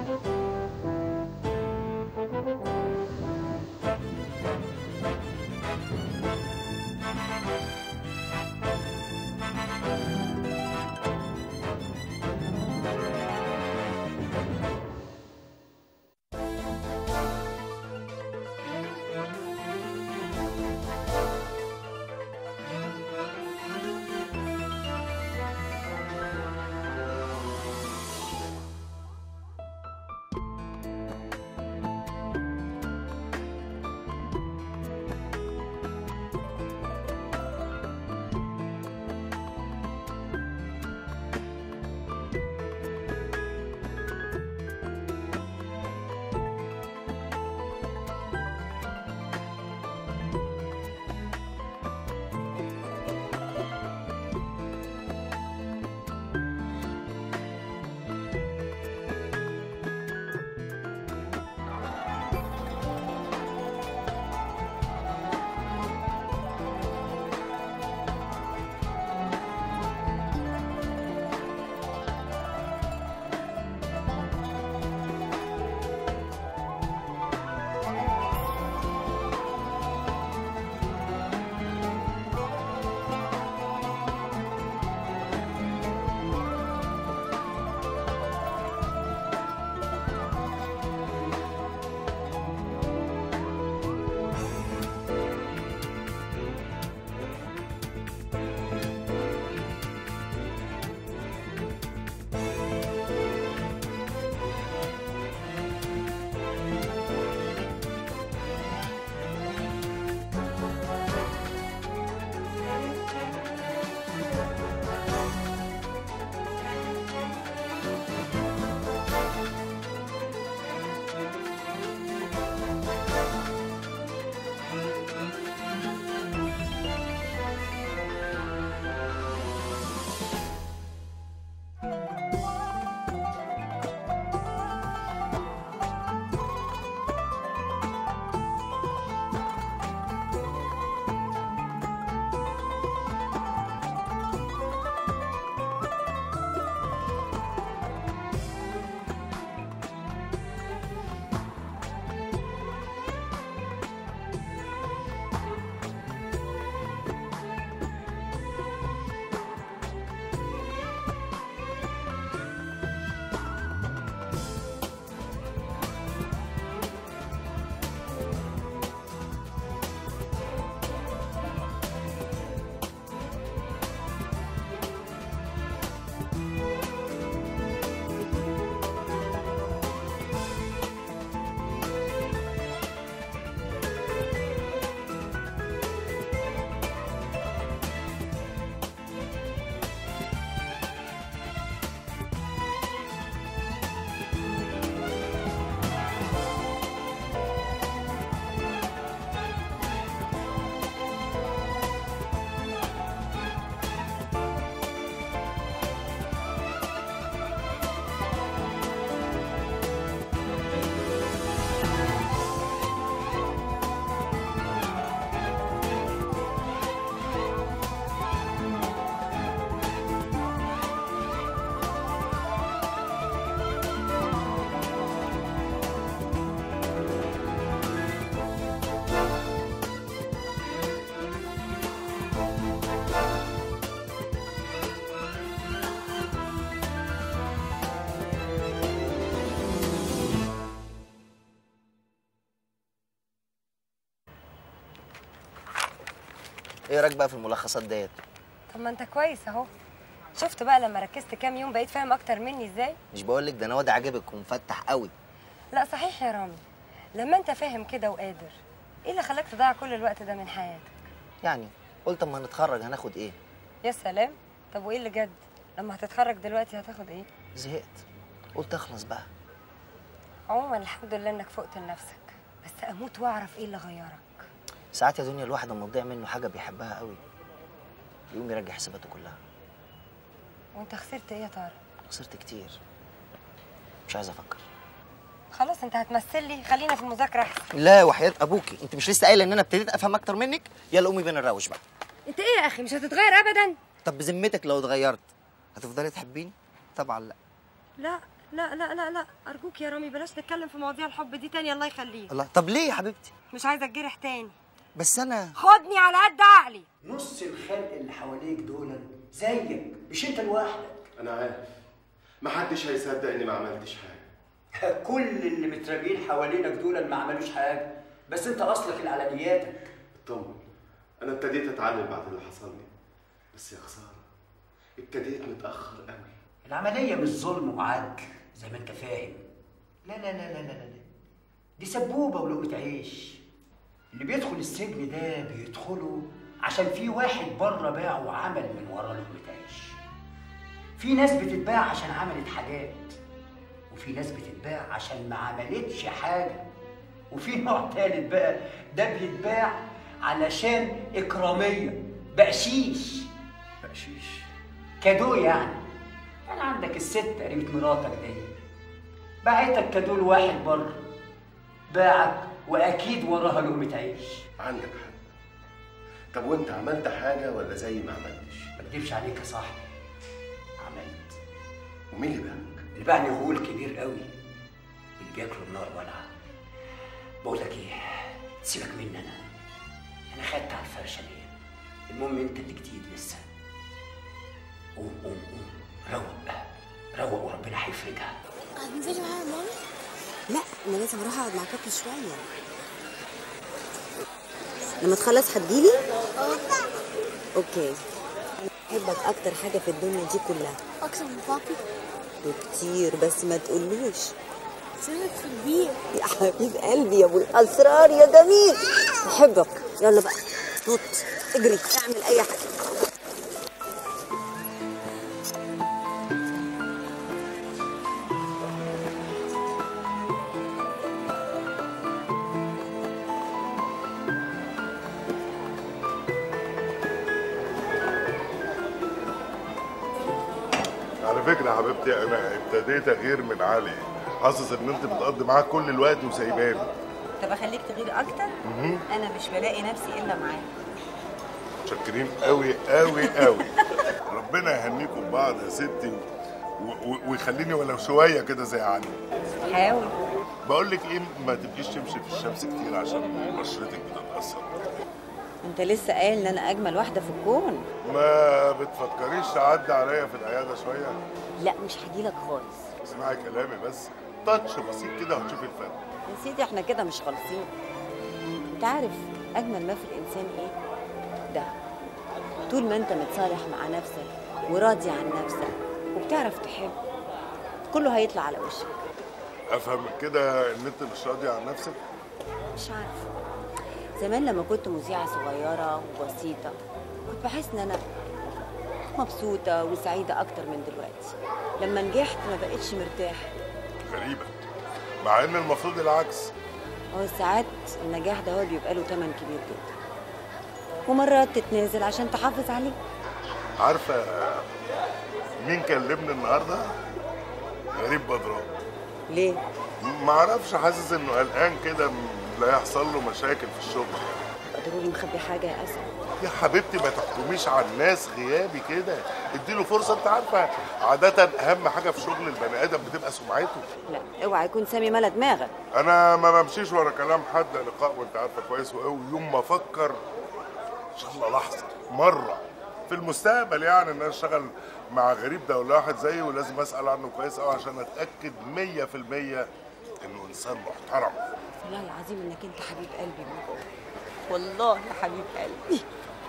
ايه رايك بقى في الملخصات ديت طب ما انت كويس اهو شفت بقى لما ركزت كام يوم بقيت فاهم اكتر مني ازاي مش بقول لك ده انا واد عاجبك ومفتح قوي لا صحيح يا رامي لما انت فاهم كده وقادر ايه اللي خلاك تضيع كل الوقت ده من حياتك يعني قلت اما نتخرج هناخد ايه يا سلام طب وايه اللي جد لما هتتخرج دلوقتي هتاخد ايه زهقت قلت اخلص بقى عموما الحمد لله انك فقت لنفسك بس اموت واعرف ايه اللي غيرك ساعات يا دنيا الواحد لما تضيع منه حاجه بيحبها قوي يقوم يرجع حساباته كلها وانت خسرت ايه يا ترى خسرت كتير مش عايز افكر خلاص انت هتمثل لي خلينا في المذاكره احسن لا وحياة ابوكي انت مش لسه قايله ان انا ابتديت افهم اكتر منك يلا قومي بينا نروش بقى انت ايه يا اخي مش هتتغير ابدا طب بذمتك لو اتغيرت هتفضلي تحبيني طبعا لا لا لا لا لا لا ارجوك يا رامي بلاش نتكلم في مواضيع الحب دي تاني الله يخليك الله طب ليه يا حبيبتي مش عايزه اتجرح تاني بس انا خدني على قد عقلي نص الخلق اللي حواليك دول زيك مش انت لوحدك انا عارف محدش هيصدق اني ما عملتش حاجه كل اللي متراجعين حوالينك دول ما عملوش حاجه بس انت اصلك العلانياتك اطمن انا ابتديت اتعلم بعد اللي حصل لي بس يا خساره ابتديت متاخر قوي العمليه مش ظلم وعدل زي ما انت فاهم لا لا لا لا لا لا دي سبوبه ولقمه عيش اللي بيدخل السجن ده بيدخله عشان في واحد بره باع وعمل من ورا لقمه عيش في ناس بتتباع عشان عملت حاجات وفي ناس بتتباع عشان ما عملتش حاجه وفي نوع تالت بقى ده بيتباع علشان اكراميه بقشيش بقشيش كادو يعني يعني عندك الست قريبة مراتك دي باعتك كادو لواحد بره باعك واكيد وراها لقمه عيش عندك حق طب وانت عملت حاجه ولا زي ما عملتش ما اكدبش عليك يا صاحبي عملت ومين اللي باعك اللي باعني غول كبير قوي اللي بياكلوا النار ولعه بقول لك ايه سيبك مني انا انا خدت على الفرشه دي المهم انت اللي جديد لسه قوم قوم قوم روق بقى روق وربنا هيفرجها هتنزلي معايا يا ماما؟ لا انا لازم اروح اقعد مع بابي شويه لما تخلص هتجيلي اوكي انا بحبك اكتر حاجه في الدنيا دي كلها اكتر من بابي بكتير بس ما تقولوش سيبك في البيت يا حبيب قلبي يا ابو الاسرار يا جميل بحبك يلا بقى نط اجري اعمل اي حاجه على فكرة يا حبيبتي أنا ابتديت أغير من علي حاسس إن أنت بتقضي معاه كل الوقت وسايباني طب اخليك تغير اكتر انا مش بلاقي نفسي الا معاك متشكرين قوي قوي قوي ربنا يهنيكم ببعض يا ستي و- و- ويخليني ولو شوية كده زي علي حاول بقول لك إيه ما تبقيش تمشي في الشمس كتير عشان بشرتك بتتأثر انت لسه قايل ان انا اجمل واحده في الكون ما بتفكريش تعدي عليا في العيادة شوية لا مش هجيلك خالص اسمعي كلامي بس تاتش بسيط كده وهتشوفي الفرق يا سيدي احنا كده مش خالصين انت عارف اجمل ما في الانسان ايه ده طول ما انت متصالح مع نفسك وراضي عن نفسك وبتعرف تحب كله هيطلع على وشك أفهم من كده إن أنت مش راضية عن نفسك مش عارفه زمان لما كنت مذيعه صغيره وبسيطه كنت بحس ان انا مبسوطه وسعيده اكتر من دلوقتي لما نجحت ما بقتش مرتاحه غريبة مع ان المفروض العكس هو ساعات النجاح ده هو بيبقى له تمن كبير جدا ومرات تتنازل عشان تحافظ عليه عارفة مين كلمني النهاردة؟ غريب بدران ليه؟ ما اعرفش حاسس انه قلقان كده م- لا يحصل له مشاكل في الشغل ضروري مخبي حاجة يا أسد يا حبيبتي ما تحكميش على الناس غيابي كده اديله فرصة انت عارفة عادة اهم حاجة في شغل البني ادم بتبقى سمعته لا اوعى يكون سامي ملا دماغك انا ما بمشيش ورا كلام حد يا لقاء وانت عارفة كويس وقوي يوم ما افكر ان شاء الله لحظة مرة في المستقبل يعني ان انا اشتغل مع غريب ده ولا واحد زيي ولازم اسال عنه كويس قوي عشان اتاكد 100% انه انسان محترم والله العظيم انك انت حبيب قلبي من جوه والله يا حبيب قلبي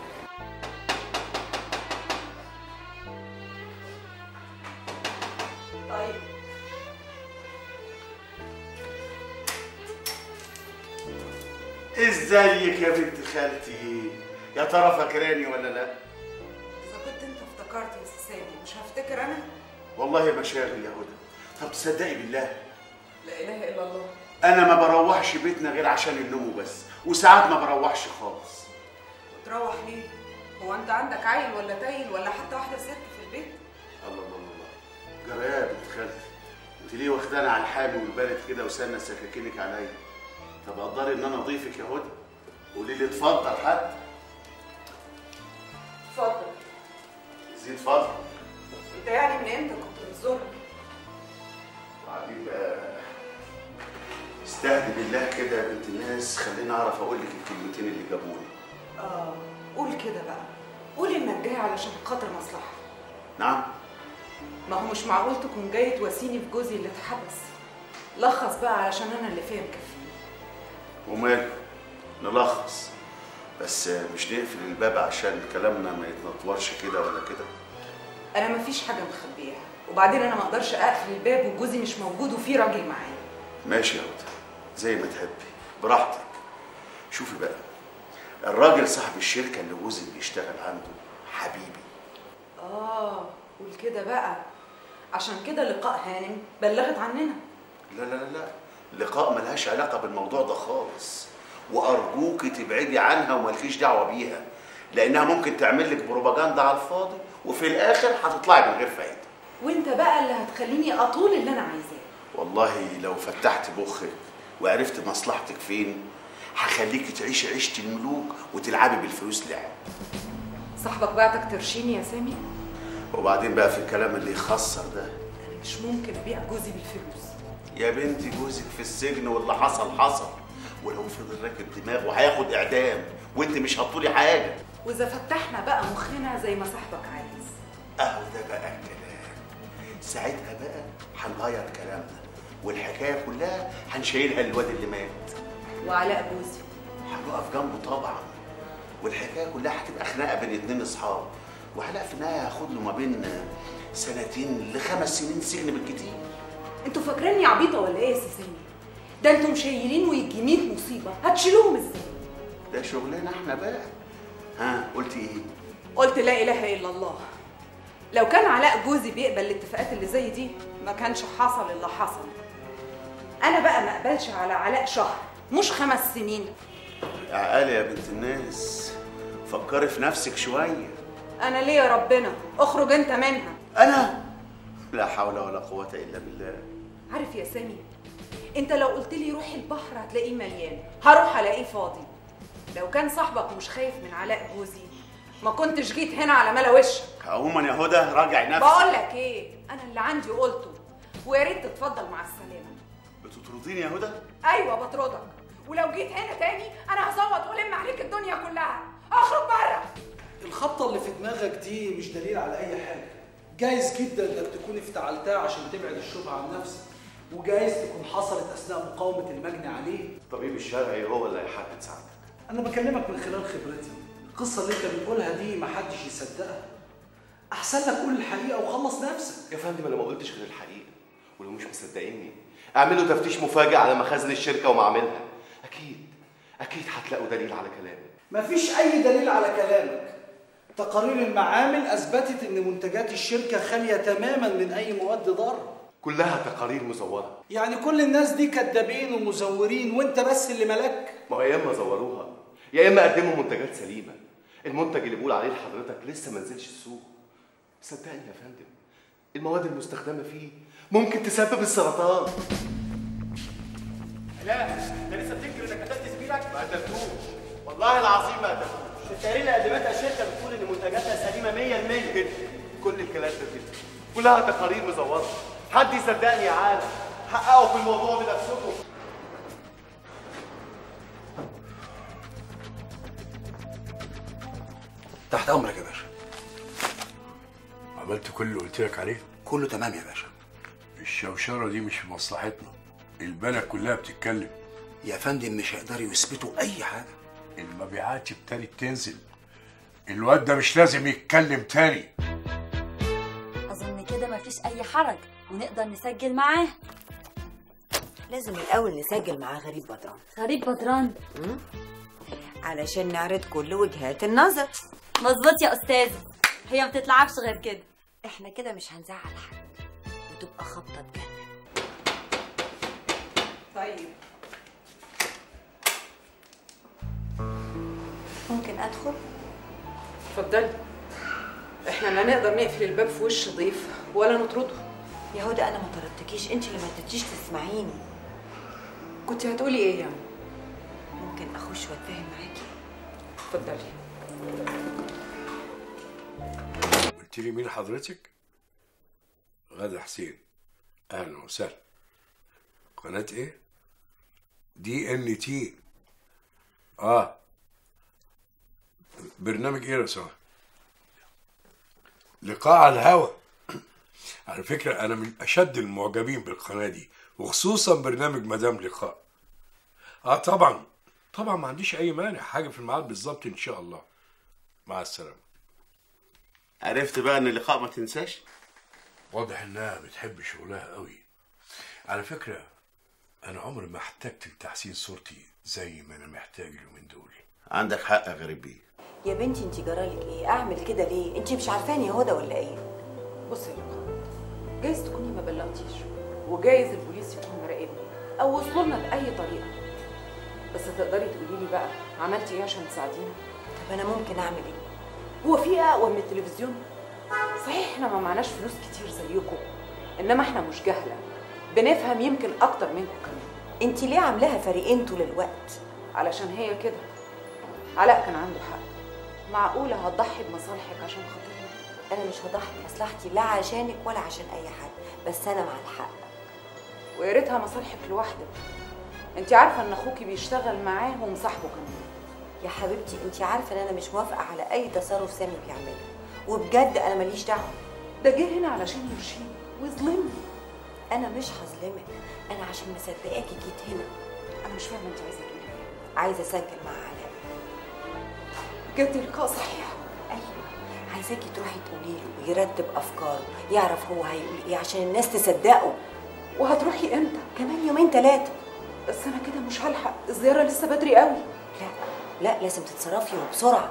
ازيك يا بنت خالتي يا ترى فاكراني ولا لا إذا كنت أنت افتكرت يا سي سامي مش هفتكر أنا؟ والله مشاغل يا هدى طب تصدقي بالله لا إله إلا الله انا ما بروحش بيتنا غير عشان النوم وبس وساعات ما بروحش خالص وتروح ليه؟ هو أنت عندك عيل ولا تايل ولا حتى واحدة ست في البيت؟ الله الله الله جرى يا بنت خالتي انت ليه واخدانا على الحامي والبارد كده وسنة سكاكينك عليا طب قدري ان انا اضيفك يا هدى قولي لي اتفضل حد اتفضل زيد اتفضل أنت يعني من إمتى كنت بتزورني؟ بالله كده يا بنت الناس خليني اعرف اقول لك الكلمتين اللي جابوني اه قول كده بقى قول انك جاي علشان خاطر مصلحه نعم ما هو مش معقول تكون جاي تواسيني في جوزي اللي اتحبس لخص بقى علشان انا اللي فيها مكفيه وماله نلخص بس مش نقفل الباب عشان كلامنا ما يتنطورش كده ولا كده انا مفيش حاجه مخبيها وبعدين انا ما اقدرش اقفل الباب وجوزي مش موجود وفي راجل معايا ماشي يا هدى زي ما تحبي براحتك شوفي بقى الراجل صاحب الشركة اللي جوزك بيشتغل عنده حبيبي اه قول كده بقى عشان كده لقاء هانم بلغت عننا لا لا لا لا لقاء ملهاش علاقة بالموضوع ده خالص وأرجوك تبعدي عنها ومالكيش دعوة بيها لأنها ممكن تعمل لك بروباجندا على الفاضي وفي الآخر هتطلعي من غير فايدة وانت بقى اللي هتخليني اطول اللي انا عايزاه والله لو فتحت مخك وعرفت مصلحتك فين هخليكي تعيشي عيشة الملوك وتلعبي بالفلوس لعب صاحبك بعتك ترشيني يا سامي وبعدين بقى في الكلام اللي يخسر ده انا مش ممكن ابيع جوزي بالفلوس يا بنتي جوزك في السجن واللي حصل حصل ولو فضل راكب دماغه هياخد اعدام وانت مش هتطولي حاجه واذا فتحنا بقى مخنا زي ما صاحبك عايز اهو ده بقى الكلام ساعتها بقى هنغير كلامنا والحكايه كلها هنشيلها للواد اللي مات وعلاء جوزي هنقف جنبه طبعا والحكايه كلها هتبقى خناقه بين اتنين اصحاب وعلاء في النهايه هياخد له ما بين سنتين لخمس سنين سجن بالكتير انتوا فاكريني عبيطه ولا ايه يا سيساني ده انتوا مشيلين ويجي 100 مصيبه هتشيلوهم ازاي ده شغلنا احنا بقى ها قلتي ايه قلت لا اله الا الله لو كان علاء جوزي بيقبل الاتفاقات اللي زي دي ما كانش حصل اللي حصل انا بقى ما اقبلش على علاء شهر مش خمس سنين عقالي يا بنت الناس فكري في نفسك شويه انا ليه يا ربنا اخرج انت منها انا لا حول ولا قوه الا بالله عارف يا سامي انت لو قلت لي روح البحر هتلاقيه مليان هروح الاقيه فاضي لو كان صاحبك مش خايف من علاء جوزي ما كنتش جيت هنا على ملا وشك عموما يا هدى راجع نفسك بقول لك ايه انا اللي عندي قلته ويا ريت تتفضل مع السلامه بتطرديني يا هدى ايوه بطردك ولو جيت هنا تاني انا هصوت والم عليك الدنيا كلها اخرج بره الخبطة اللي في دماغك دي مش دليل على أي حاجة جايز جدا إنك تكون افتعلتها عشان تبعد الشبهة عن نفسك وجايز تكون حصلت أثناء مقاومة المجني عليه الطبيب الشرعي هو اللي هيحدد ساعتك أنا بكلمك من خلال خبرتي القصة اللي أنت بتقولها دي محدش يصدقها أحسن لك قول الحقيقة وخلص نفسك يا فندم انا ما قلتش غير الحقيقه ولو مش مصدقيني اعملوا تفتيش مفاجئ على مخازن الشركه ومعاملها اكيد اكيد هتلاقوا دليل على كلامي مفيش أي دليل على كلامك تقارير المعامل أثبتت إن منتجات الشركة خالية تماما من أي مواد ضارة كلها تقارير مزوره يعني كل الناس دي كدابين ومزورين وانت بس اللي ملك ما هو يا اما زوروها يا اما قدموا منتجات سليمه المنتج اللي بقول عليه لحضرتك لسه ما نزلش السوق صدقني يا فندم المواد المستخدمه فيه ممكن تسبب السرطان لا انت لسه بتنكر انك قتلت زميلك؟ ما قتلتوش والله العظيم ما قتلتوش التقارير اللي قدمتها الشركه بتقول ان منتجاتها سليمه 100% كده كل الكلام ده كده كلها تقارير مزوره حد يصدقني يا عالم حققوا في الموضوع بنفسكم تحت امرك يا باشا عملت كل اللي قلت لك عليه كله تمام يا باشا الشوشره دي مش في مصلحتنا البلد كلها بتتكلم يا فندم مش هيقدروا يثبتوا اي حاجه المبيعات ابتدت تنزل الواد ده مش لازم يتكلم تاني أظن كده مفيش أي حرج ونقدر نسجل معاه لازم الأول نسجل معاه غريب بدران غريب بدران علشان نعرض كل وجهات النظر مظبوط يا أستاذ هي ما بتتلعبش غير كده احنا كده مش هنزعل حد وتبقى خبطة جنة طيب ممكن أدخل؟ اتفضلي احنا لا نقدر نقفل الباب في وش ضيف ولا نطرده يا هدى أنا ما طردتكيش أنت اللي ما اديتيش تسمعيني كنت هتقولي ايه يعني؟ ممكن أخش وأتفاهم معاكي اتفضلي قلت لي مين حضرتك غادة حسين اهلا وسهلا قناه ايه دي ان تي اه برنامج ايه يا رسول لقاء على الهوا على فكرة أنا من أشد المعجبين بالقناة دي وخصوصا برنامج مدام لقاء آه طبعا طبعا ما عنديش أي مانع حاجة في الميعاد بالظبط إن شاء الله مع السلامة عرفت بقى ان اللقاء ما تنساش واضح إنها بتحب شغلها قوي على فكرة أنا عمري ما احتجت لتحسين صورتي زي ما أنا محتاج اليومين دول عندك حق يا غريب بيه يا بنتي انت جرالك ايه اعمل كده ليه انت مش عارفاني هدى ولا ايه بصي يا لقاء جايز تكوني ما بلغتيش وجايز البوليس يكون مراقبني او وصلوا لنا باي طريقه بس تقدري تقولي لي بقى عملتي ايه عشان تساعدينا طب انا ممكن اعمل ايه هو في اقوى من التلفزيون صحيح احنا ما معناش فلوس كتير زيكم انما احنا مش جهله بنفهم يمكن اكتر منكم كمان انت ليه عاملاها فريقين طول الوقت علشان هي كده علاء كان عنده حق معقوله هتضحي بمصالحك عشان خاطرنا انا مش هضحي بمصلحتي لا عشانك ولا عشان اي حد بس انا مع الحق ويا ريتها مصالحك لوحدك انت عارفه ان اخوكي بيشتغل معاه ومصاحبه كمان يا حبيبتي انت عارفه ان انا مش موافقه على اي تصرف سامي بيعمله وبجد انا ماليش دعوه ده جه هنا علشان يرشيني ويظلمني انا مش هظلمك انا عشان مصدقاكي جيت هنا انا مش فاهمه انت عايزه تقولي ايه عايزه اسجل مع علاء بجد لقاء صحيح ايوه عايزاكي تروحي تقولي له يرتب افكاره يعرف هو هيقول ايه عشان الناس تصدقه وهتروحي امتى كمان يومين ثلاثه بس انا كده مش هلحق الزياره لسه بدري قوي لا لا لازم تتصرفي وبسرعه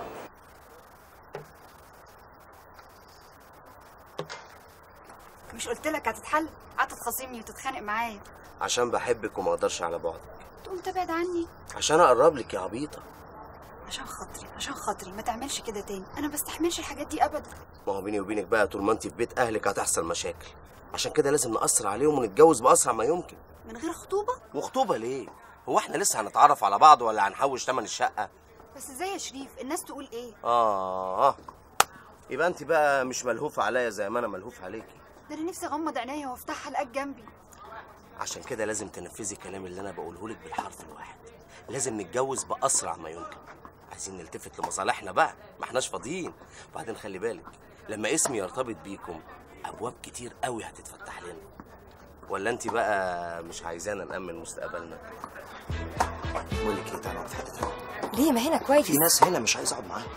مش قلت لك هتتحل قعدت تخاصمني وتتخانق معايا عشان بحبك وما اقدرش على بعدك تقوم تبعد عني عشان اقرب لك يا عبيطه عشان خاطري عشان خاطري ما تعملش كده تاني انا بستحملش الحاجات دي ابدا ما هو بيني وبينك بقى طول ما انت في بيت اهلك هتحصل مشاكل عشان كده لازم نأثر عليهم ونتجوز بأسرع ما يمكن من غير خطوبه وخطوبة ليه؟ هو احنا لسه هنتعرف على بعض ولا هنحوش تمن الشقة؟ بس ازاي يا شريف الناس تقول ايه آه يبقى انت بقى مش ملهوفة عليا زي ما انا ملهوف عليكي ده انا نفسي اغمض عينيا وافتحها الاقيك جنبي عشان كده لازم تنفذي الكلام اللي انا بقوله لك بالحرف الواحد لازم نتجوز بأسرع ما يمكن عايزين نلتفت لمصالحنا بقى ما احناش فاضيين وبعدين خلي بالك لما اسمي يرتبط بيكم ابواب كتير قوي هتتفتح لنا ولا انت بقى مش عايزانا نأمن مستقبلنا بقول لك ايه تعالى نقعد في حته تانية. ليه ما هنا كويس في ناس هنا مش عايز اقعد معاهم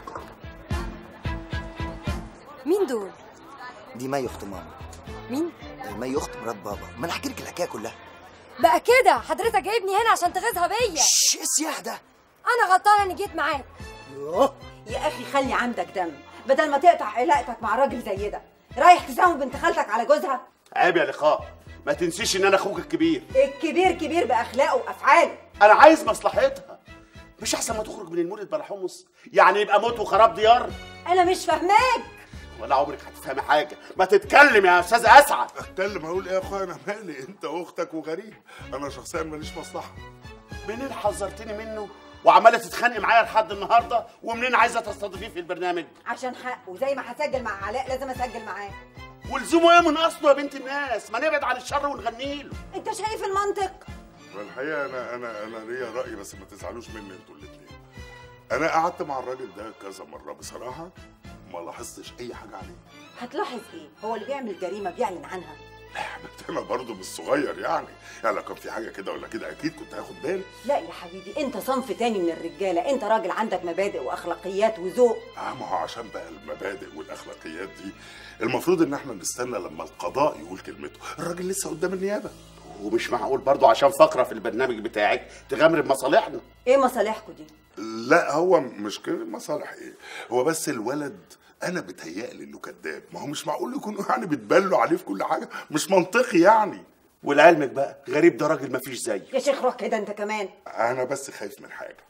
مين دول دي مي اخت ماما مين مي اخت مرات بابا ما انا احكي لك الحكايه كلها بقى كده حضرتك جايبني هنا عشان تغيظها بيا شش ايه السياح ده انا غلطانه اني جيت معاك يوه يا اخي خلي عندك دم بدل ما تقطع علاقتك مع راجل زي ده رايح تساوم بنت خالتك على جوزها عيب يا لقاء ما تنسيش ان انا اخوك الكبير الكبير كبير باخلاقه وافعاله انا عايز مصلحتها مش احسن ما تخرج من المولد بلا حمص يعني يبقى موت وخراب ديار انا مش فاهماك ولا عمرك هتفهمي حاجه ما تتكلم يا استاذ اسعد اتكلم اقول ايه يا اخويا انا مالي انت واختك وغريب انا شخصيا ماليش مصلحه منين حذرتني منه وعماله تتخانقي معايا لحد النهارده ومنين عايزه تستضيفيه في البرنامج عشان حقه زي ما هسجل مع علاء لازم اسجل معاه ولزومه ايه من اصله يا بنت الناس ما نبعد عن الشر ونغني له انت شايف المنطق والحقيقه انا انا انا ليا راي بس ما تزعلوش مني انتوا الاثنين انا قعدت مع الراجل ده كذا مره بصراحه ما لاحظتش اي حاجه عليه هتلاحظ ايه هو اللي بيعمل جريمه بيعلن عنها بس انا برضه مش صغير يعني يعني لو كان في حاجه كده ولا كده اكيد كنت هاخد بالي لا يا حبيبي انت صنف تاني من الرجاله انت راجل عندك مبادئ واخلاقيات وذوق اه ما هو عشان بقى المبادئ والاخلاقيات دي المفروض ان احنا نستنى لما القضاء يقول كلمته الراجل لسه قدام النيابه ومش معقول برضه عشان فقره في البرنامج بتاعك تغامر بمصالحنا ايه مصالحكم دي لا هو مش كده مصالح ايه هو بس الولد انا بتهيألي انه كذاب ما هو مش معقول يكونوا يعني بتبلوا عليه في كل حاجه مش منطقي يعني ولعلمك بقى غريب ده راجل مفيش زيه يا شيخ روح كده انت كمان انا بس خايف من حاجه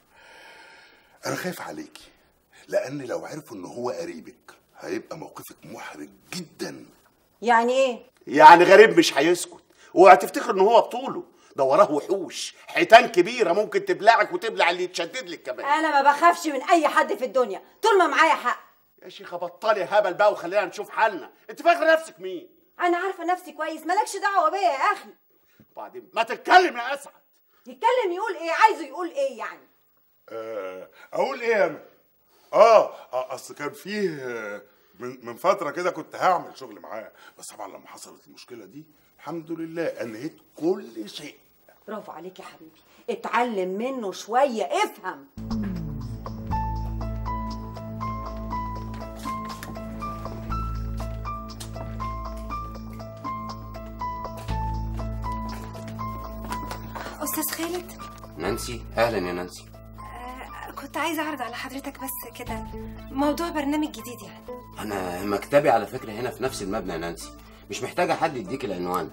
انا خايف عليكي لان لو عرفوا ان هو قريبك هيبقى موقفك محرج جدا يعني ايه يعني غريب مش هيسكت وهتفتكر ان هو بطوله ده وراه وحوش حيتان كبيره ممكن تبلعك وتبلع اللي يتشدد لك كمان انا ما بخافش من اي حد في الدنيا طول ما معايا حق يا شيخه بطلي هبل بقى وخلينا نشوف حالنا انت فاكره نفسك مين انا عارفه نفسي كويس مالكش دعوه بيا يا اخي وبعدين ما تتكلم يا اسعد يتكلم يقول ايه عايزه يقول ايه يعني آه، اقول ايه انا اه آه، اصل كان فيه آه، من من فتره كده كنت هعمل شغل معاه بس طبعا لما حصلت المشكله دي الحمد لله انهيت كل شيء برافو عليك يا حبيبي اتعلم منه شويه افهم استاذ خالد نانسي اهلا يا نانسي آه، كنت عايزه اعرض على حضرتك بس كده موضوع برنامج جديد يعني انا مكتبي على فكره هنا في نفس المبنى يا نانسي مش محتاجه حد يديك العنوان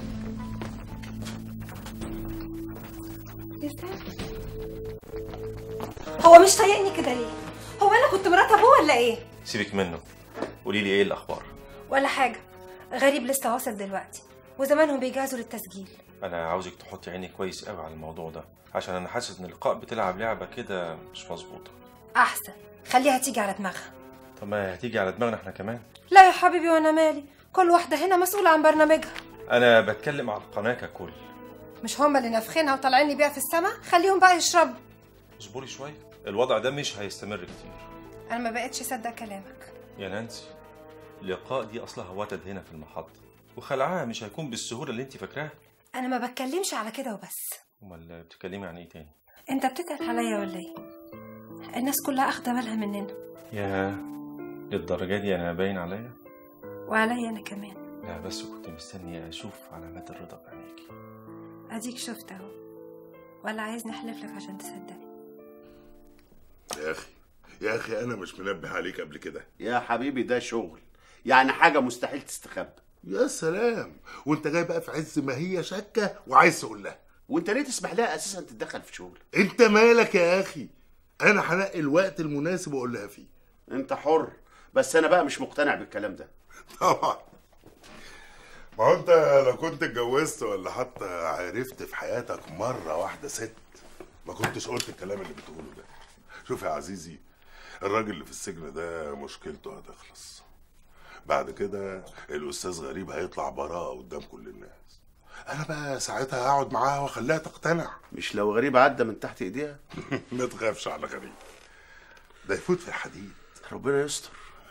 هو مش طايقني كده ليه هو انا كنت مرات ابوه ولا ايه سيبك منه قولي لي ايه الاخبار ولا حاجه غريب لسه واصل دلوقتي وزمانهم بيجهزوا للتسجيل انا عاوزك تحطي عيني كويس قوي على الموضوع ده عشان انا حاسس ان اللقاء بتلعب لعبه كده مش مظبوطه احسن خليها تيجي على دماغها طب ما هتيجي على دماغنا احنا كمان لا يا حبيبي وانا مالي كل واحده هنا مسؤوله عن برنامجها انا بتكلم على القناه ككل مش هما اللي نافخينها وطالعين لي بيها في السما خليهم بقى يشربوا اصبري شويه الوضع ده مش هيستمر كتير انا ما بقتش اصدق كلامك يا نانسي اللقاء دي اصلها وتد هنا في المحطه وخلعها مش هيكون بالسهوله اللي انت فاكراها انا ما بتكلمش على كده وبس امال بتتكلمي عن ايه تاني انت بتتقل عليا ولا ايه الناس كلها اخده بالها مننا يا للدرجه دي انا باين عليا وعليا انا كمان لا بس كنت مستني اشوف علامات الرضا في عينيكي اديك شفت اهو ولا عايزني احلف لك عشان تصدقني يا اخي يا اخي انا مش منبه عليك قبل كده يا حبيبي ده شغل يعني حاجه مستحيل تستخبى يا سلام وانت جاي بقى في عز ما هي شاكه وعايز تقول لها وانت ليه تسمح لها اساسا تتدخل في شغل انت مالك يا اخي انا هنقي الوقت المناسب واقول لها فيه انت حر بس انا بقى مش مقتنع بالكلام ده طبعا ما هو انت لو كنت اتجوزت ولا حتى عرفت في حياتك مره واحده ست ما كنتش قلت الكلام اللي بتقوله ده شوف يا عزيزي الراجل اللي في السجن ده مشكلته هتخلص بعد كده الاستاذ غريب هيطلع براءه قدام كل الناس انا بقى ساعتها هقعد معاها واخليها تقتنع مش لو غريب عدى من تحت ايديها ما تخافش على غريب ده يفوت في الحديد ربنا يستر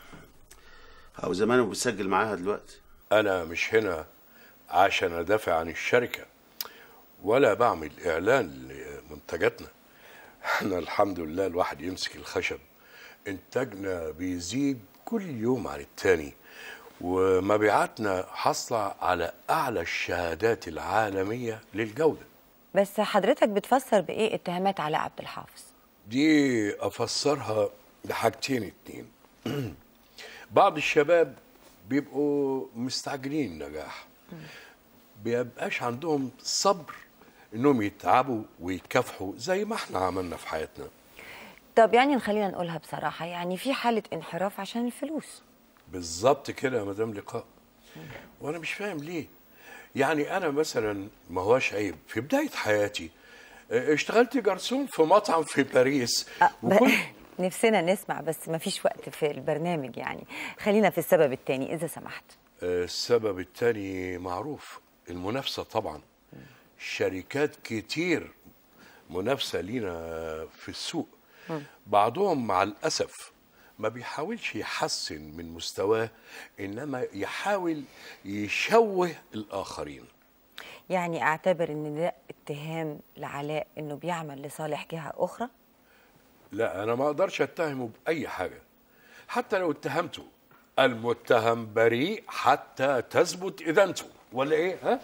او زمانه بيسجل معاها دلوقتي انا مش هنا عشان ادافع عن الشركه ولا بعمل اعلان لمنتجاتنا احنا الحمد لله الواحد يمسك الخشب انتاجنا بيزيد كل يوم عن التاني ومبيعاتنا حاصله على اعلى الشهادات العالميه للجوده بس حضرتك بتفسر بايه اتهامات علاء عبد الحافظ دي افسرها لحاجتين اتنين بعض الشباب بيبقوا مستعجلين النجاح بيبقاش عندهم صبر انهم يتعبوا ويكافحوا زي ما احنا عملنا في حياتنا طب يعني خلينا نقولها بصراحه يعني في حاله انحراف عشان الفلوس بالظبط كده يا مدام لقاء وانا مش فاهم ليه يعني انا مثلا ما هواش عيب في بدايه حياتي اه، اشتغلت جرسون في مطعم في باريس وكل نفسنا نسمع بس ما فيش وقت في البرنامج يعني خلينا في السبب التاني اذا سمحت اه، السبب التاني معروف المنافسه طبعا شركات كتير منافسه لينا في السوق بعضهم مع الاسف ما بيحاولش يحسن من مستواه انما يحاول يشوه الاخرين يعني اعتبر ان ده اتهام لعلاء انه بيعمل لصالح جهه اخرى لا انا ما اقدرش اتهمه باي حاجه حتى لو اتهمته المتهم بريء حتى تثبت ادانته ولا ايه ها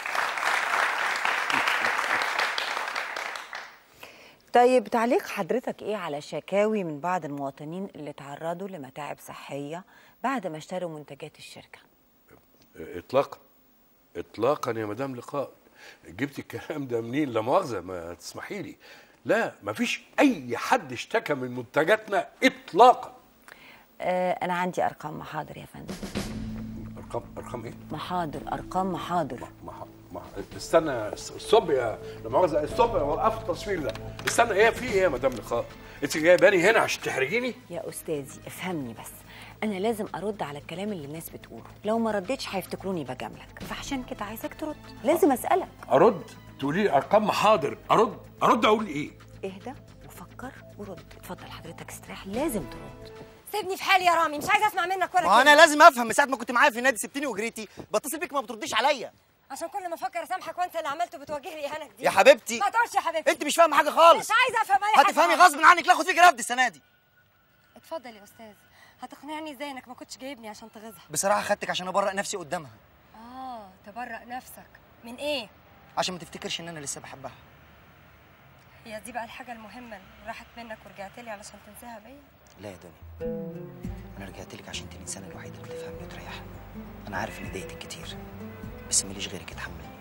طيب تعليق حضرتك ايه على شكاوي من بعض المواطنين اللي تعرضوا لمتاعب صحيه بعد ما اشتروا منتجات الشركه اطلاقا اطلاقا يا مدام لقاء جبت الكلام ده منين لا مؤاخذه ما تسمحي لي لا ما فيش اي حد اشتكى من منتجاتنا اطلاقا آه انا عندي ارقام محاضر يا فندم ارقام ارقام ايه محاضر ارقام محاضر مح... مح... استنى الصب يا لا مؤاخذه الصب وقفت التصوير ده استنى ايه في ايه يا مدام لقاء انت جايباني هنا عشان تحرجيني يا استاذي افهمني بس انا لازم ارد على الكلام اللي الناس بتقوله لو ما ردتش هيفتكروني بجاملك فعشان كده عايزاك ترد لازم اسالك ارد تقولي لي ارقام حاضر ارد ارد اقول ايه اهدى وفكر ورد اتفضل حضرتك استريح لازم ترد سيبني في حالي يا رامي مش عايزه اسمع منك ولا ما انا كلمة. لازم افهم من ساعه ما كنت معايا في النادي سبتني وجريتي بتصل بيك ما بترديش عليا عشان كل ما افكر اسامحك وانت اللي عملته بتوجه لي اهانه جديده يا حبيبتي ما تقولش يا حبيبتي انت مش فاهمه حاجه خالص مش عايزه افهم اي حاجه هتفهمي خالص. غصب عنك لا خد فيك رفد السنه دي اتفضل يا استاذ هتقنعني ازاي انك ما كنتش جايبني عشان تغيظها بصراحه خدتك عشان ابرأ نفسي قدامها اه تبرأ نفسك من ايه عشان ما تفتكرش ان انا لسه بحبها هي دي بقى الحاجه المهمه اللي راحت منك ورجعت لي علشان تنساها بيا لا يا دنيا انا رجعت لك عشان انت الانسانه الوحيده اللي بتفهمني وتريحني انا عارف اني ضايقتك كتير بس ماليش غيرك يتحملني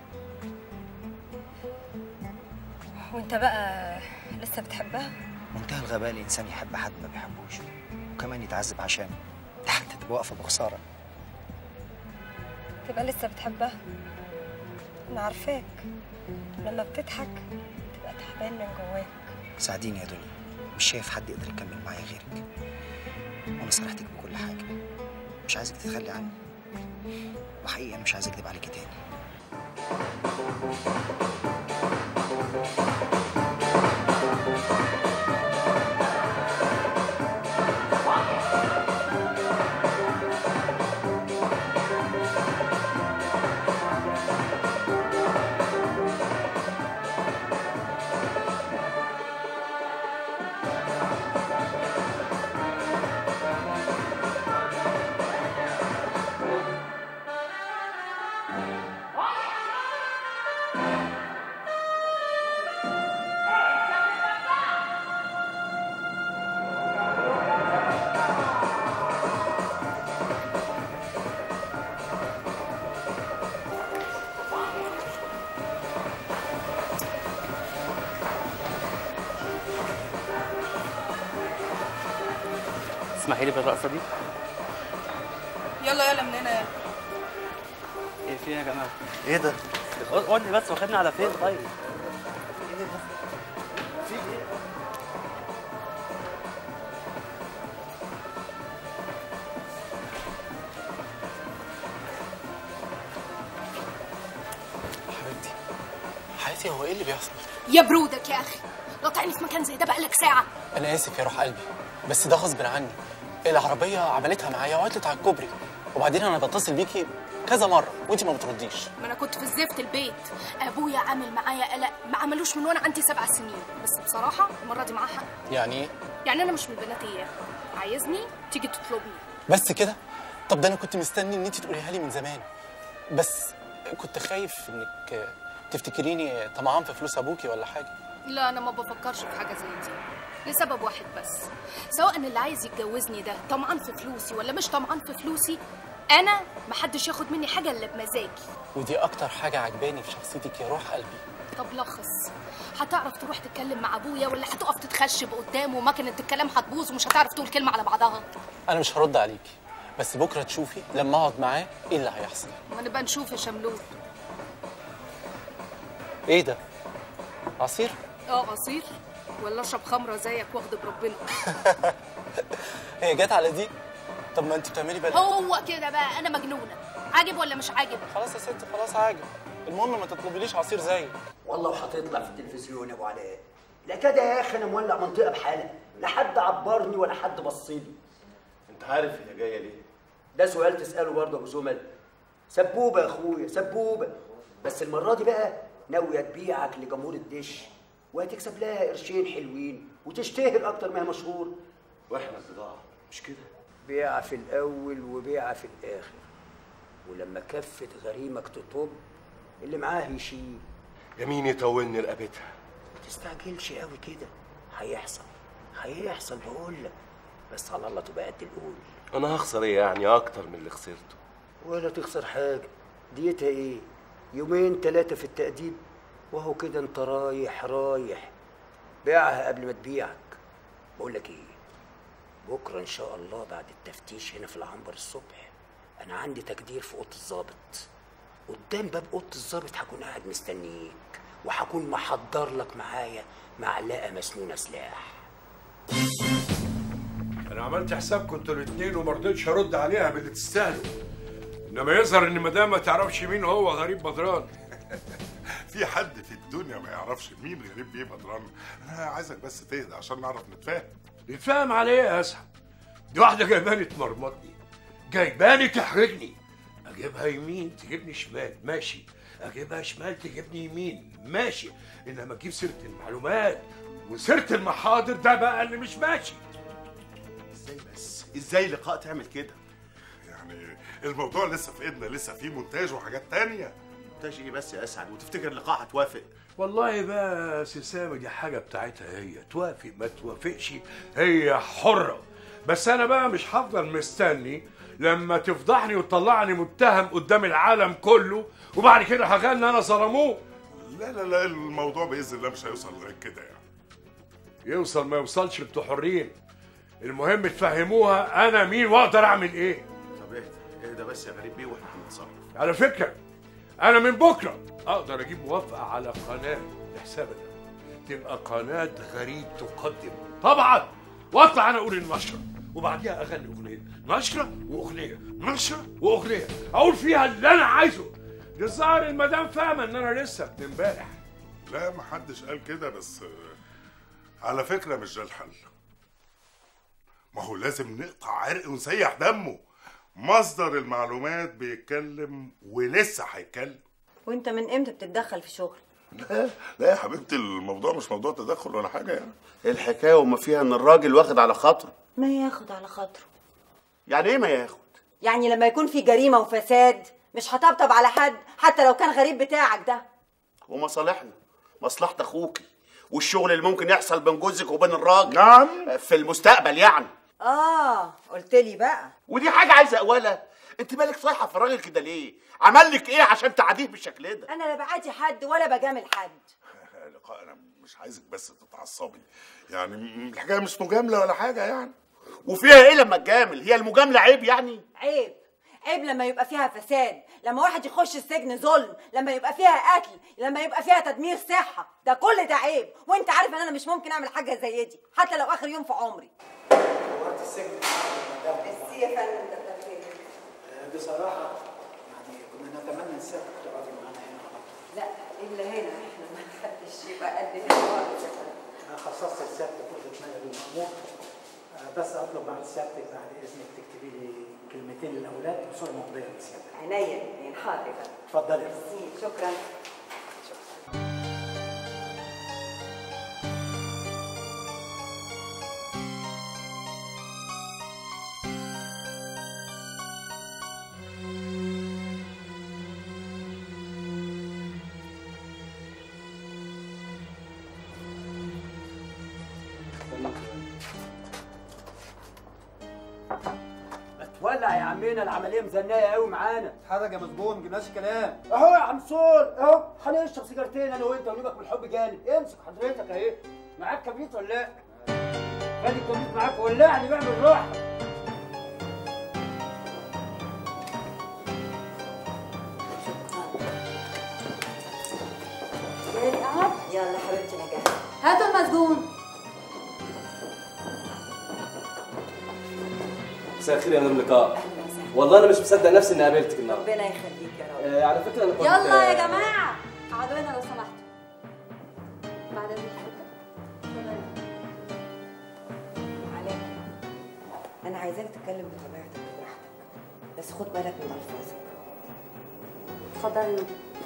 وانت بقى لسه بتحبها منتهى الغباء الانسان يحب حد ما بيحبوش وكمان يتعذب عشانه ده حتى تبقى واقفه بخساره تبقى لسه بتحبها انا عارفاك لما بتضحك تبقى تعبان من جواك ساعديني يا دنيا مش شايف حد يقدر يكمل معايا غيرك وانا صرحتك بكل حاجه مش عايزك تتخلي عني وحقيقه أنا مش عايز اكذب عليكي تاني اسمحي لي بالرقصه دي يلا يلا من هنا يلا ايه في إيه يا جماعه ايه ده قول لي بس واخدني على فين طيب حبيبتي حياتي هو ايه اللي بيحصل؟ يا برودك يا اخي قاطعني في مكان زي ده بقالك ساعه انا اسف يا روح قلبي بس ده غصب عني العربيه عملتها معايا وعطلت على الكوبري وبعدين انا بتصل بيكي كذا مره وانت ما بترديش ما انا كنت في الزفت البيت ابويا عامل معايا قلق ما عملوش من وانا عندي سبع سنين بس بصراحه المره دي معاه حق يعني ايه يعني انا مش من البنات اياه عايزني تيجي تطلبني بس كده طب ده انا كنت مستني ان انت تقوليها لي من زمان بس كنت خايف انك تفتكريني طمعان في فلوس ابوكي ولا حاجه لا انا ما بفكرش في حاجه زي دي لسبب واحد بس سواء اللي عايز يتجوزني ده طمعان في فلوسي ولا مش طمعان في فلوسي انا محدش ياخد مني حاجه الا بمزاجي ودي اكتر حاجه عجباني في شخصيتك يا روح قلبي طب لخص هتعرف تروح تتكلم مع ابويا ولا هتقف تتخشب قدامه ومكنه الكلام هتبوظ ومش هتعرف تقول كلمه على بعضها انا مش هرد عليكي بس بكره تشوفي لما اقعد معاه ايه اللي هيحصل ما نبقى نشوف يا شملول ايه ده عصير اه عصير ولا اشرب خمره زيك واخد بربنا هي جت على دي طب ما انت بتعملي بالك هو كده بقى انا مجنونه عاجب ولا مش عاجب خلاص يا ست خلاص عاجب المهم ما تطلبيليش عصير زيي والله وهتطلع في التلفزيون يا ابو علاء لا كده يا اخي انا مولع منطقه بحالها لا حد عبرني ولا حد بص لي انت عارف هي جايه ليه ده سؤال تساله برضه يا ابو زمل سبوبه يا اخويا سبوبه بس المره دي بقى ناويه تبيعك لجمهور الدش وهتكسب لها قرشين حلوين وتشتهر اكتر ما هي مشهور واحنا البضاعه مش كده بيعة في الاول وبيعة في الاخر ولما كفة غريمك تطب اللي معاه يشيل يمين يطولني رقبتها ما تستعجلش قوي كده هيحصل هيحصل بقول لك بس على الله تبقى قد القول انا هخسر ايه يعني اكتر من اللي خسرته ولا تخسر حاجة ديتها ايه يومين ثلاثة في التأديب وهو كده انت رايح رايح بيعها قبل ما تبيعك بقول لك ايه بكرة ان شاء الله بعد التفتيش هنا في العنبر الصبح انا عندي تقدير في اوضه الظابط قدام باب اوضه الظابط هكون قاعد مستنيك وهكون محضر لك معايا معلقه مسنونه سلاح انا عملت حسابكم انتوا الاثنين وما رضيتش ارد عليها باللي تستاهلوا انما يظهر ان مدام ما تعرفش مين هو غريب بدران في حد في الدنيا ما يعرفش مين غريب بيه بدران انا عايزك بس تهدى عشان نعرف نتفاهم نتفاهم على ايه يا اسعد دي واحده جايباني تمرمطني جايباني تحرجني اجيبها يمين تجيبني شمال ماشي اجيبها شمال تجيبني يمين ماشي انما اجيب سيره المعلومات وسيره المحاضر ده بقى اللي مش ماشي ازاي بس ازاي لقاء تعمل كده يعني الموضوع لسه في ايدنا لسه في مونتاج وحاجات تانية مونتاج ايه بس يا اسعد وتفتكر لقاء هتوافق والله بقى سلسلة دي حاجة بتاعتها هي توافق ما توافقش هي حرة بس أنا بقى مش هفضل مستني لما تفضحني وتطلعني متهم قدام العالم كله وبعد كده هغني أنا ظلموه لا لا لا الموضوع باذن الله مش هيوصل لغايه كده يعني يوصل ما يوصلش انتوا حرين المهم تفهموها أنا مين وأقدر أعمل إيه طب اهدى اهدى بس يا غريب بيه واحنا هنتصرف على فكرة أنا من بكرة أقدر أجيب موافقة على قناة لحسابنا تبقى قناة غريب تقدم طبعا وأطلع أنا أقول النشرة وبعديها أغني أغنية نشرة وأغنية نشرة وأغنية أقول فيها اللي أنا عايزه دي الظاهر المدام فاهمة إن أنا لسه ابن امبارح لا ما حدش قال كده بس آه، على فكره مش ده الحل ما هو لازم نقطع عرق ونسيح دمه مصدر المعلومات بيتكلم ولسه هيتكلم وانت من امتى بتتدخل في شغل لا لا يا حبيبتي الموضوع مش موضوع تدخل ولا حاجه يعني الحكايه وما فيها ان الراجل واخد على خاطره ما ياخد على خاطره يعني ايه ما ياخد يعني لما يكون في جريمه وفساد مش هطبطب على حد حتى لو كان غريب بتاعك ده ومصالحنا مصلحه اخوكي والشغل اللي ممكن يحصل بين جوزك وبين الراجل نعم في المستقبل يعني اه قلت لي بقى ودي حاجه عايزه اقولها انت مالك صايحه في الراجل كده ليه عمل لك ايه عشان تعاديه بالشكل ده انا لا بعادي حد ولا بجامل حد لقاء انا مش عايزك بس تتعصبي يعني م- الحكايه مش مجامله ولا حاجه يعني وفيها ايه لما تجامل هي المجامله عيب يعني عيب عيب لما يبقى فيها فساد لما واحد يخش السجن ظلم لما يبقى فيها قتل لما يبقى فيها تدمير صحة ده كل ده عيب وانت عارف ان انا مش ممكن اعمل حاجة زي دي حتى لو اخر يوم في عمري وقت السجن بس يا فندم ده خير بصراحة يعني كنا نتمنى ان سيادتك تقعدي معانا هنا على طول. لا الا هنا احنا ما حدش يبقى قد كده خالص يا فندم انا خصصت لسيادتك وقت مالي المأمور آه، بس اطلب بعد سيادتك بعد اذنك تكتبي لي كلمتين للاولاد بصوره مقضيه لسيادتك عينيا عين حاضر يا فندم اتفضلي ميرسي، شكرا ولع يا عمنا العمليه مزنيه قوي معانا اتحرج يا مسجون ما جبناش كلام اهو يا عم سول اهو هنشرب سيجارتين انا وانت ونبقى من الحب جانب امسك حضرتك اهي معاك كبريت ولا لا؟ خلي الكبريت معاك ولعني واعمل روح يلا حبيبتي انا جاهزة هاتوا المسجون مساء الخير يا مدام لقاء والله انا مش مصدق نفسي اني قابلتك النهارده ربنا يخليك يا رب آه على فكره انا كنت يلا يا جماعة اقعدوا هنا لو سمحتوا بعد اذنك علاء انا عايزاك تتكلم بطبيعتك براحتك بس خد بالك من الفاظك اتفضلي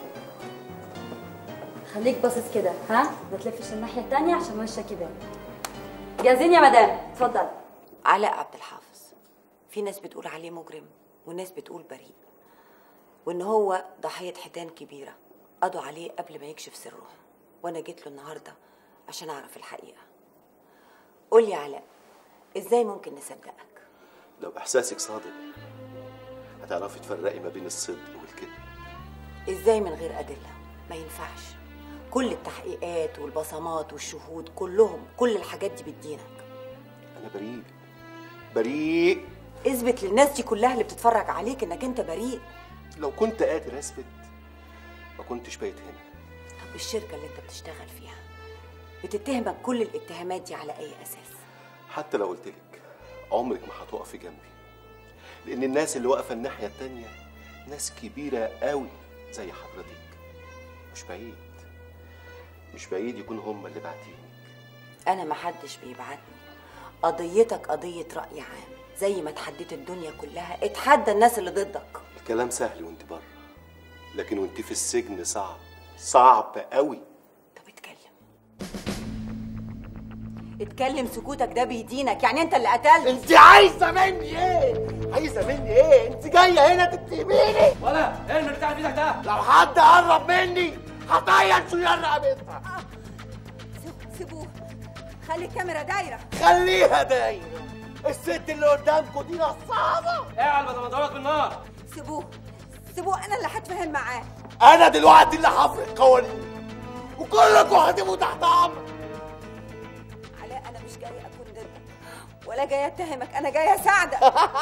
خليك باصص كده ها ما تلفش الناحية التانية عشان وشك يبان جاهزين يا مدام اتفضل علاء عبد الحافظ في ناس بتقول عليه مجرم وناس بتقول بريء وان هو ضحية حيتان كبيرة قضوا عليه قبل ما يكشف سرهم وانا جيت له النهارده عشان اعرف الحقيقة قول لي علاء ازاي ممكن نصدقك لو احساسك صادق هتعرفي تفرقي ما بين الصدق والكذب ازاي من غير ادله ما ينفعش كل التحقيقات والبصمات والشهود كلهم كل الحاجات دي بتدينك انا بريء بريء اثبت للناس دي كلها اللي بتتفرج عليك انك انت بريء لو كنت قادر اثبت ما كنتش بايت هنا طب الشركه اللي انت بتشتغل فيها بتتهمك كل الاتهامات دي على اي اساس حتى لو قلت لك عمرك ما هتقفي جنبي لان الناس اللي واقفه الناحيه التانيه ناس كبيره قوي زي حضرتك مش بعيد مش بعيد يكون هم اللي باعتيني انا ما حدش بيبعتني قضيتك قضيه راي عام زي ما اتحديت الدنيا كلها اتحدى الناس اللي ضدك الكلام سهل وانت بره لكن وانت في السجن صعب صعب قوي اتكلم سكوتك ده بيدينك يعني انت اللي قتلت انت عايزه مني ايه عايزه مني ايه انت جايه هنا تتهميني ولا ايه اللي بتاع في ايدك ده لو حد قرب مني هطير شويه رقبتها سيبوه خلي الكاميرا دايره خليها دايره الست اللي قدامكم دي نصابه ايه على ما ضربك بالنار سيبوه سيبوه انا اللي هتفاهم معاه انا دلوقتي اللي هفرق قوانين وكلكم هتبقوا تحت امر علاء انا مش جايه اكون ضدك ولا جايه اتهمك انا جايه اساعدك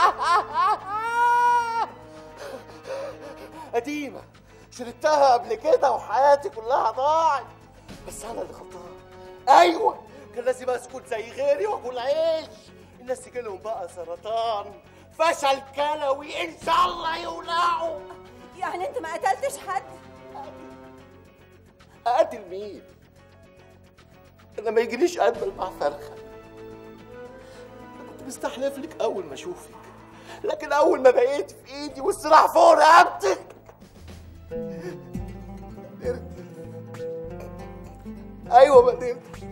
قديمه شربتها قبل كده وحياتي كلها ضاعت بس انا اللي غلطان ايوه كان لازم اسكت زي غيري واكل عيش الناس يجيلهم بقى سرطان فشل كلوي ان شاء الله يولعوا يعني انت ما قتلتش حد اقتل مين انا ما يجيليش قلب مع فرخه انا كنت مستحلف لك اول ما اشوفك لكن اول ما بقيت في ايدي والسلاح فوق رقبتك قدرت ايوه ما قدرتش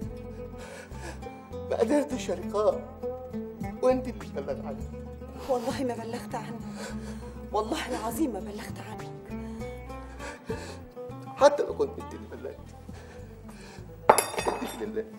ما قدرتش يا لقاء وانت اللي بلغ عني والله ما بلغت عنك والله العظيم ما بلغت عنك حتى لو كنت انت اللي بلغتي انك لله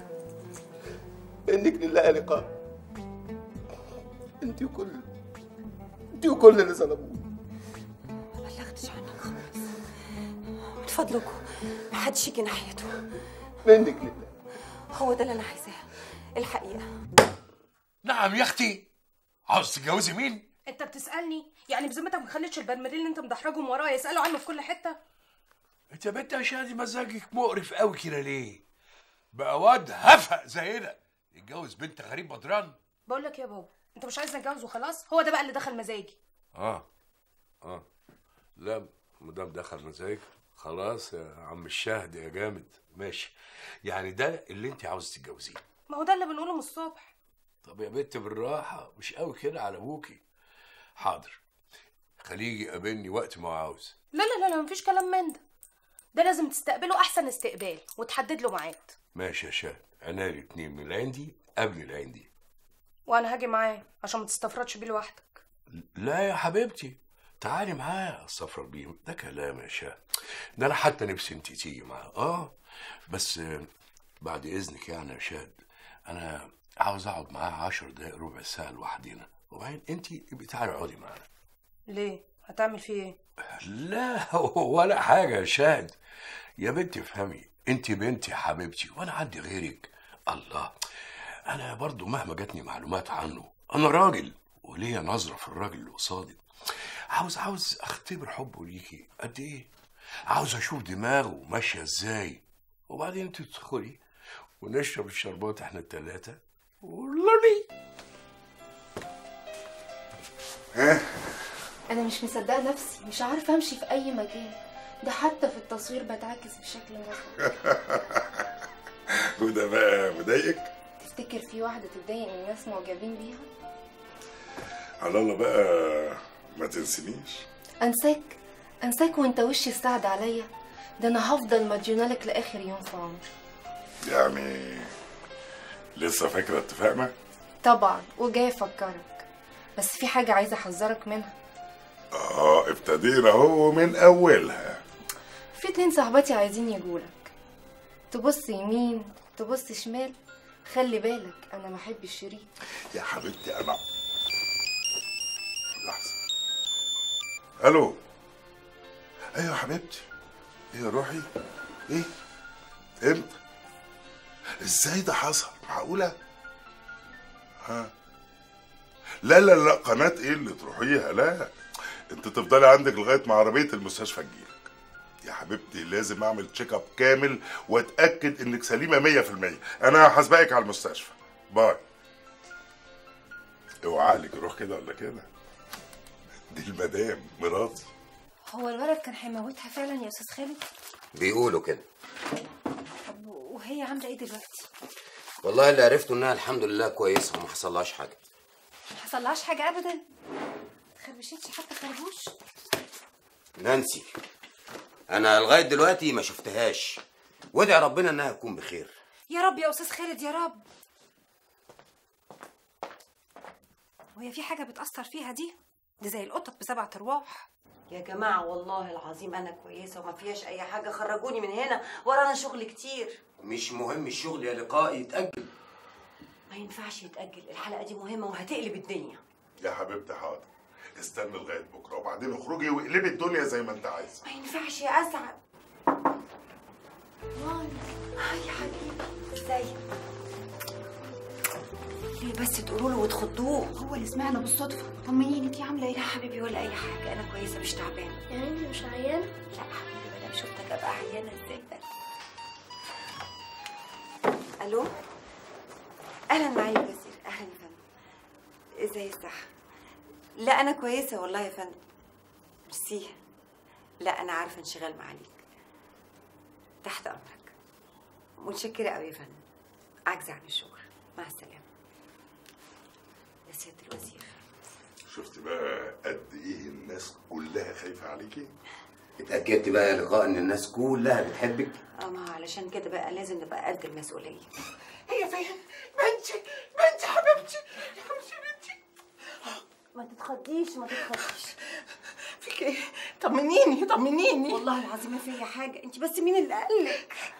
انك لله يا لقاء انت وكل انت وكل اللي ظلموني ما بلغتش عنك خالص من فضلكم ما حدش يجي ناحيته منك لله هو ده اللي انا عايزاه الحقيقه نعم يا اختي عاوز تتجوزي مين انت بتسالني يعني بذمتك ما خليتش البرميلين اللي انت مدحرجهم ورايا يسالوا عنه في كل حته انت يا بنت يا شادي مزاجك مقرف قوي كده ليه بقى واد هفق زي ده يتجوز بنت غريب بدران بقول لك يا بابا انت مش عايز نتجوز وخلاص هو ده بقى اللي دخل مزاجي اه اه لا مدام دخل مزاجك خلاص يا عم الشاهد يا جامد ماشي يعني ده اللي انت عاوز تتجوزيه ما هو ده اللي بنقوله من الصبح طب يا بنت بالراحه مش قوي كده على ابوكي حاضر خليه يجي يقابلني وقت ما هو عاوز لا لا لا لا مفيش كلام من ده ده لازم تستقبله احسن استقبال وتحدد له ميعاد ماشي يا شاهد عنالي اتنين من العندي قبل العندي وانا هاجي معاه عشان ما تستفردش بيه لوحدك لا يا حبيبتي تعالي معايا السفر بيهم ده كلام يا شاه ده انا حتى نفسي انت تيجي معاه اه بس آه، بعد اذنك يعني يا شاد انا عاوز اقعد معاه عشر دقايق ربع ساعه لوحدينا وبعدين انت يبقى تعالي اقعدي معانا ليه هتعمل فيه ايه لا ولا حاجه يا شاد يا بنتي افهمي انت بنتي حبيبتي وانا عندي غيرك الله انا برضو مهما جاتني معلومات عنه انا راجل وليا نظره في الراجل اللي قصادي عاوز عاوز اختبر حبه ليكي قد ايه عاوز اشوف دماغه ماشيه ازاي وبعدين انت تدخلي ونشرب الشربات احنا التلاته ولولي انا مش مصدقه نفسي مش عارفه امشي في اي مكان ده حتى في التصوير بتعكس بشكل مظبوط وده بقى مضايقك تفتكر في واحده تتضايق ان الناس معجبين بيها على الله بقى ما تنسينيش انساك انساك وانت وشي السعد عليا ده انا هفضل مديونه لك لاخر يوم في عمري يعني لسه فاكره اتفاقنا طبعا وجاي افكرك بس في حاجه عايزه احذرك منها اه ابتدينا اهو من اولها في اتنين صاحباتي عايزين يجولك تبص يمين تبص شمال خلي بالك انا بحب الشريك يا حبيبتي انا لحظه الو ايوه يا حبيبتي ايه يا روحي ايه امتى ازاي ده حصل معقوله ها لا لا لا قناه ايه اللي تروحيها لا انت تفضلي عندك لغايه ما عربيه المستشفى تجيلك يا حبيبتي لازم اعمل تشيك اب كامل واتاكد انك سليمه 100% انا هسبقك على المستشفى باي اوعى عقلك يروح كده ولا كده دي المدام مراتي هو الولد كان هيموتها فعلا يا استاذ خالد بيقولوا كده وهي عامله ايه دلوقتي والله اللي عرفته انها الحمد لله كويسه وما حصلهاش حاجه ما حصلهاش حاجه ابدا ما خربشتش حتى خربوش نانسي انا لغايه دلوقتي ما شفتهاش وادعي ربنا انها تكون بخير يا رب يا استاذ خالد يا رب وهي في حاجه بتاثر فيها دي دي زي القطط بسبع ارواح يا جماعة والله العظيم أنا كويسة وما فيهاش أي حاجة خرجوني من هنا ورانا شغل كتير مش مهم الشغل يا لقاء يتاجل ما ينفعش يتأجل الحلقة دي مهمة وهتقلب الدنيا يا حبيبتي حاضر استنى لغايه بكره وبعدين اخرجي واقلبي الدنيا زي ما انت عايزه ما ينفعش يا أسعد هاي يا حبيبي ازيك ليه بس تقولوا له وتخضوه هو اللي سمعنا بالصدفه طمنيني انت عامله ايه يا حبيبي ولا أي حاجة أنا كويسة مش تعبانة يعني انت مش عيانه لا حبيبي ما دام شفتك أبقى عيانة ازاي بس ألو أهلا معايا بسير أهلا يا فندم ازاي الصحة لا أنا كويسة والله يا فندم ميرسي لا أنا عارفة انشغال معاليك تحت أمرك متشكرة أوي يا فندم عاجزة عن الشغل مع السلامة يا سيادة الوزير شفت بقى قد ايه الناس كلها خايفه عليكي اتاكدت بقى يا لقاء ان الناس كلها بتحبك اه ما هو علشان كده بقى لازم نبقى قد المسؤولية هي فين بنتي بنتي حبيبتي يا حبيبتي بنتي ما تتخضيش ما تتخضيش فيك ايه طمنيني طمنيني والله العظيم ما فيا حاجة انت بس مين اللي قالك